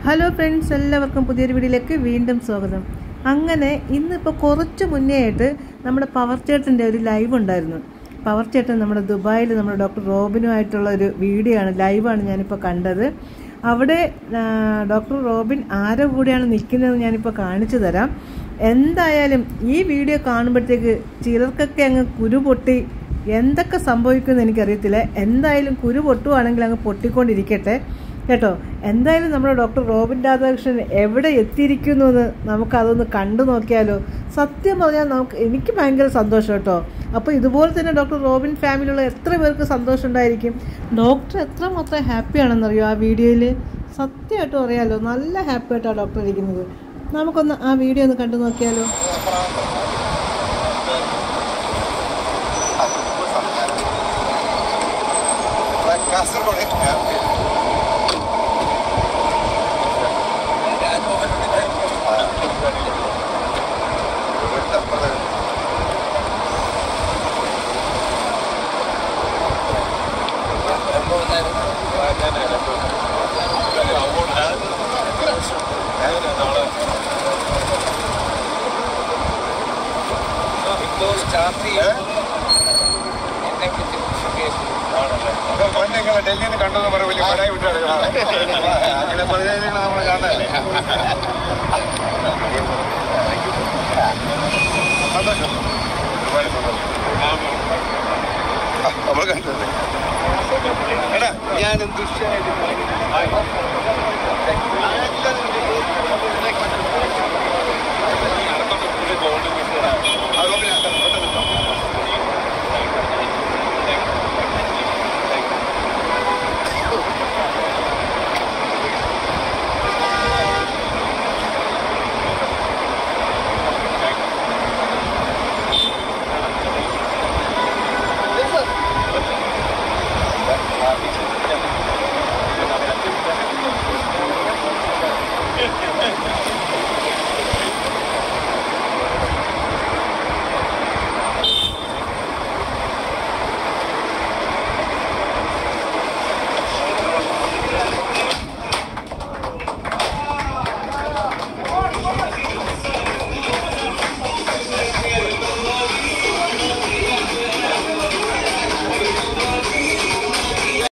hello friends എല്ലാവർക്കും പുതിയൊരു വീഡിയോയിലേക്ക് വീണ്ടും സ്വാഗതം അങ്ങനെ ഇന്നിപ്പോൾ കുറച്ച് മുന്നേ ആയിട്ട് നമ്മുടെ പവർ ചേട്ടൻ്റെ ഒരു ലൈവ് ഉണ്ടായിരുന്നു പവർ ചേട്ടൻ നമ്മുടെ ദുബായിൽ നമ്മുടെ ഡോക്ടർ റോബിനുമായിട്ടുള്ള ഒരു വീഡിയോ ആണ് ലൈവാണ് ഞാനിപ്പോൾ കണ്ടത് അവിടെ ആ, ഡോക്ടർ റോബിൻ ആരുടെ കൂടെയാണ് നിൽക്കുന്നത് ഞാനിപ്പോൾ കാണിച്ചു തരാം എന്തായാലും ഈ വീഡിയോ കാണുമ്പോഴത്തേക്ക് ചിലർക്കൊക്കെ അങ്ങ് കുരു പൊട്ടി എന്തൊക്കെ സംഭവിക്കുമെന്ന് എനിക്കറിയത്തില്ല എന്തായാലും കുരു പൊട്ടുവാണെങ്കിൽ അങ്ങ് പൊട്ടിക്കൊണ്ടിരിക്കട്ടെ കേട്ടോ എന്തായാലും നമ്മുടെ ഡോക്ടർ റോബിൻ രാധാകൃഷ്ണൻ എവിടെ എത്തിയിരിക്കുന്നു എന്ന് നമുക്കതൊന്ന് കണ്ടു നോക്കിയാലോ സത്യം പറഞ്ഞാൽ നമുക്ക് എനിക്ക് ഭയങ്കര സന്തോഷം കേട്ടോ അപ്പോൾ ഇതുപോലെ തന്നെ ഡോക്ടർ റോബിൻ ഫാമിലിയുള്ള എത്ര പേർക്ക് സന്തോഷം ഉണ്ടായിരിക്കും ഡോക്ടർ എത്ര മാത്രം ഹാപ്പി ആണെന്നറിയോ ആ വീഡിയോയിൽ സത്യമായിട്ടും അറിയാലോ നല്ല ഹാപ്പി ആയിട്ടാണ് ഡോക്ടർ ഇരിക്കുന്നത് നമുക്കൊന്ന് ആ വീഡിയോ ഒന്ന് കണ്ടു നോക്കിയാലോ കാസർഗോഡ് പൊന്നെങ്ങനെ ഡൽഹിയിൽ നിന്ന് കണ്ടെന്ന് പറയും വലിയ പടായി വിട്ട് കിടക്കണതാണ് അങ്ങനെ പതിനേഴ് നമ്മൾ കാണാനല്ലേ സന്തോഷം ഒരുപാട് സന്തോഷം നമ്മൾ കണ്ടത് എടാ ഞാനും ദുഷ്യായിട്ട്